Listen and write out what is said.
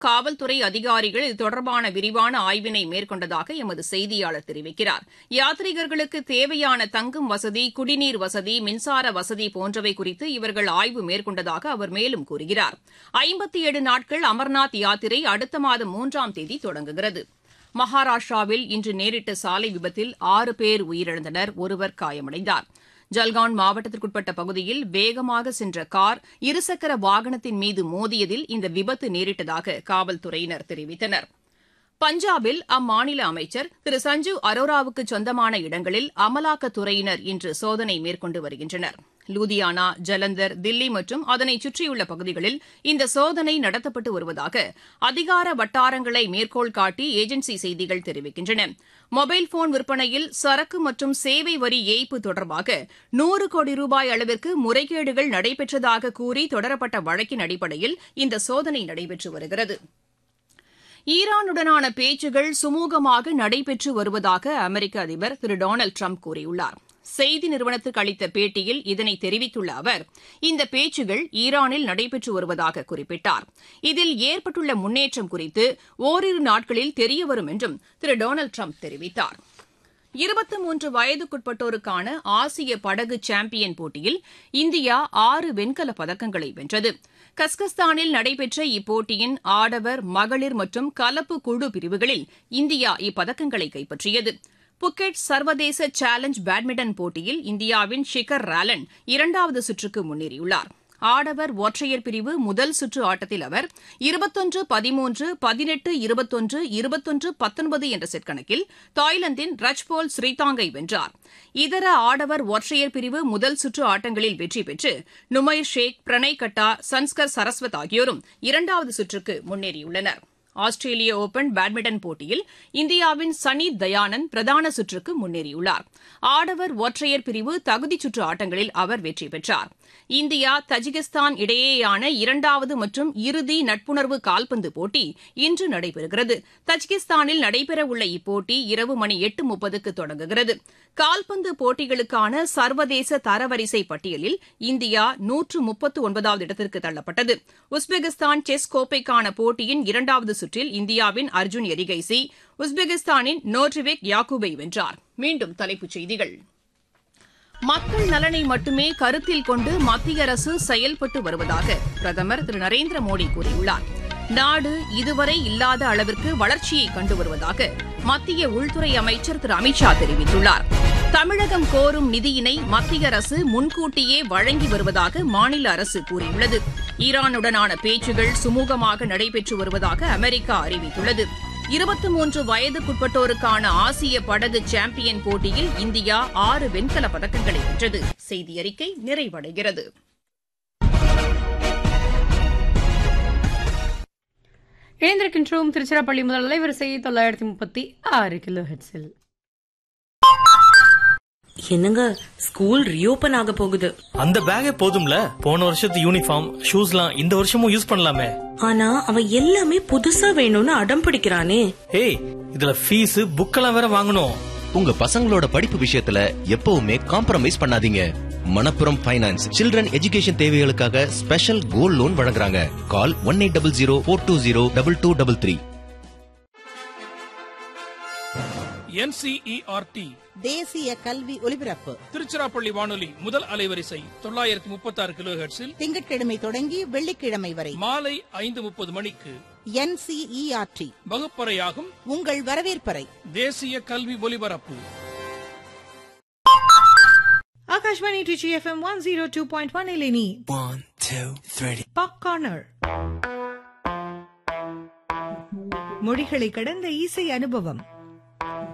காவல்துறை அதிகாரிகள் இது தொடர்பான விரிவான ஆய்வினை மேற்கொண்டதாக எமது செய்தியாளர் தெரிவிக்கிறார் யாத்ரீகர்களுக்கு தேவையான தங்கும் வசதி குடிநீர் வசதி மின்சார வசதி போன்றவை குறித்து இவர்கள் ஆய்வு மேற்கொண்டதாக அவர் மேலும் கூறுகிறார் ஐம்பத்தி ஏழு நாட்கள் அமர்நாத் யாத்திரை அடுத்த மாதம் மூன்றாம் தேதி தொடங்குகிறது மகாராஷ்டிராவில் இன்று நேரிட்ட சாலை விபத்தில் ஆறு பேர் உயிரிழந்தனர் ஒருவர் காயமடைந்தார் ஜல்கான் மாவட்டத்திற்குட்பட்ட பகுதியில் வேகமாக சென்ற கார் இருசக்கர வாகனத்தின் மீது மோதியதில் இந்த விபத்து நேரிட்டதாக காவல்துறையினர் தெரிவித்தனர் பஞ்சாபில் அம்மாநில அமைச்சர் திரு சஞ்சீவ் அரோராவுக்கு சொந்தமான இடங்களில் அமலாக்கத்துறையினர் இன்று சோதனை மேற்கொண்டு வருகின்றனர் லூதியானா ஜலந்தர் தில்லி மற்றும் அதனை சுற்றியுள்ள பகுதிகளில் இந்த சோதனை நடத்தப்பட்டு வருவதாக அதிகார வட்டாரங்களை மேற்கோள் காட்டி ஏஜென்சி செய்திகள் தெரிவிக்கின்றன மொபைல் போன் விற்பனையில் சரக்கு மற்றும் சேவை வரி ஏய்ப்பு தொடர்பாக நூறு கோடி ரூபாய் அளவிற்கு முறைகேடுகள் நடைபெற்றதாக கூறி தொடரப்பட்ட வழக்கின் அடிப்படையில் இந்த சோதனை நடைபெற்று வருகிறது ஈரானுடனான பேச்சுகள் சுமூகமாக நடைபெற்று வருவதாக அமெரிக்க அதிபர் திரு டொனால்டு ட்ரம்ப் கூறியுள்ளார் செய்தி நிறுவனத்துக்கு அளித்த பேட்டியில் இதனை தெரிவித்துள்ள அவர் இந்த பேச்சுகள் ஈரானில் நடைபெற்று வருவதாக குறிப்பிட்டார் இதில் ஏற்பட்டுள்ள முன்னேற்றம் குறித்து ஓரிரு நாட்களில் தெரியவரும் என்றும் திரு டொனால்டு ட்ரம்ப் தெரிவித்தார் இருபத்தி மூன்று வயதுக்குட்பட்டோருக்கான ஆசிய படகு சாம்பியன் போட்டியில் இந்தியா ஆறு வெண்கலப் பதக்கங்களை வென்றது கஸ்கஸ்தானில் நடைபெற்ற இப்போட்டியின் ஆடவர் மகளிர் மற்றும் கலப்பு குழு பிரிவுகளில் இந்தியா இப்பதக்கங்களை கைப்பற்றியது புக்கெட் சர்வதேச சேலஞ்ச் பேட்மிண்டன் போட்டியில் இந்தியாவின் ஷிகர் ராலன் இரண்டாவது சுற்றுக்கு முன்னேறியுள்ளார் ஆடவர் ஒற்றையர் பிரிவு முதல் சுற்று ஆட்டத்தில் அவர் இருபத்தொன்று பதிமூன்று பதினெட்டு இருபத்தொன்று இருபத்தொன்று பத்தொன்பது என்ற செட் கணக்கில் தாய்லாந்தின் ரஜ்போல் ஸ்ரீதாங்கை வென்றார் இதர ஆடவர் ஒற்றையர் பிரிவு முதல் சுற்று ஆட்டங்களில் வெற்றி பெற்று நுமைர் ஷேக் பிரணய் கட்டா சன்ஸ்கர் சரஸ்வத் ஆகியோரும் இரண்டாவது சுற்றுக்கு முன்னேறியுள்ளனா் ஆஸ்திரேலிய ஒபன் பேட்மிண்டன் போட்டியில் இந்தியாவின் சனி தயானந்த் பிரதான சுற்றுக்கு முன்னேறியுள்ளார் ஆடவர் ஒற்றையர் பிரிவு தகுதிச் சுற்று ஆட்டங்களில் அவர் வெற்றி பெற்றார் இந்தியா தஜிகிஸ்தான் இடையேயான இரண்டாவது மற்றும் இறுதி நட்புணர்வு கால்பந்து போட்டி இன்று நடைபெறுகிறது தஜிகிஸ்தானில் நடைபெறவுள்ள இப்போட்டி இரவு மணி எட்டு முப்பதுக்கு தொடங்குகிறது கால்பந்து போட்டிகளுக்கான சர்வதேச தரவரிசை பட்டியலில் இந்தியா நூற்று முப்பத்து ஒன்பதாவது இடத்திற்கு தள்ளப்பட்டது உஸ்பெகிஸ்தான் செஸ் கோப்பைக்கான போட்டியின் இரண்டாவது சுற்றில் இந்தியாவின் அர்ஜுன் எரிகைசி உஸ்பெகிஸ்தானின் நோட்ரிவேக் யாக்கூபை வென்றார் மீண்டும் தலைப்புச் செய்திகள் மக்கள் நலனை மட்டுமே கருத்தில் கொண்டு மத்திய அரசு செயல்பட்டு வருவதாக பிரதமர் திரு நரேந்திர மோடி கூறியுள்ளார் நாடு இதுவரை இல்லாத அளவிற்கு வளர்ச்சியை கண்டு வருவதாக மத்திய உள்துறை அமைச்சர் திரு அமித்ஷா தெரிவித்துள்ளார் தமிழகம் கோரும் நிதியினை மத்திய அரசு முன்கூட்டியே வழங்கி வருவதாக மாநில அரசு கூறியுள்ளது ஈரானுடனான பேச்சுகள் சுமூகமாக நடைபெற்று வருவதாக அமெரிக்கா அறிவித்துள்ளது இருபத்தி மூன்று வயதுக்குட்பட்டோருக்கான ஆசிய படகு சாம்பியன் போட்டியில் இந்தியா ஆறு வெண்கல பதக்கங்களை வென்றது செய்தி அறிக்கை நிறைவடைகிறது இணைந்திருக்கின்றோம் திருச்சிராப்பள்ளி முதல் அலைவரிசை தொள்ளாயிரத்தி முப்பத்தி ஆறு கிலோ ஹெட்ஸில் என்னங்க ஸ்கூல் ரீஓபன் ஆக போகுது அந்த பேக்கே போதும்ல போன வருஷத்து யூனிஃபார்ம் ஷூஸ்லாம் இந்த வருஷமும் யூஸ் பண்ணலாமே ஆனா அவன் எல்லாமே புதுசா வேணும்னு அடம் பிடிக்கிறானே ஏய் இதுல ஃபீஸ் புக்கெல்லாம் வேற வாங்கணும் உங்க பசங்களோட படிப்பு விஷயத்துல எப்பவுமே காம்ப்ரமைஸ் பண்ணாதீங்க மணப்புரம் ஃபைனான்ஸ் சில்ட்ரன் எஜுகேஷன் தேவைகளுக்காக ஸ்பெஷல் கோல்ட் லோன் வழங்குறாங்க call one eight double zero four two zero double two double three NCERT தேசிய கல்வி ஒலிபரப்பு திருச்சிராப்பள்ளி வானொலி முதல் அலைவரிசை தொள்ளாயிரத்தி முப்பத்தி ஆறு கிலோ ஹெர்ட்ஸில் திங்கட்கிழமை தொடங்கி வெள்ளிக்கிழமை வரை மாலை ஐந்து முப்பது மணிக்கு என்சிஇஆர்டி வகுப்பறையாகும் உங்கள் வரவேற்பறை தேசிய கல்வி ஒலிபரப்பு Akashvani Trichy FM one zero two point one ಇಲ್ಲಿ ನೀ பாப் கார்னர் மொழிகளை கடந்த இசை அனுபவம்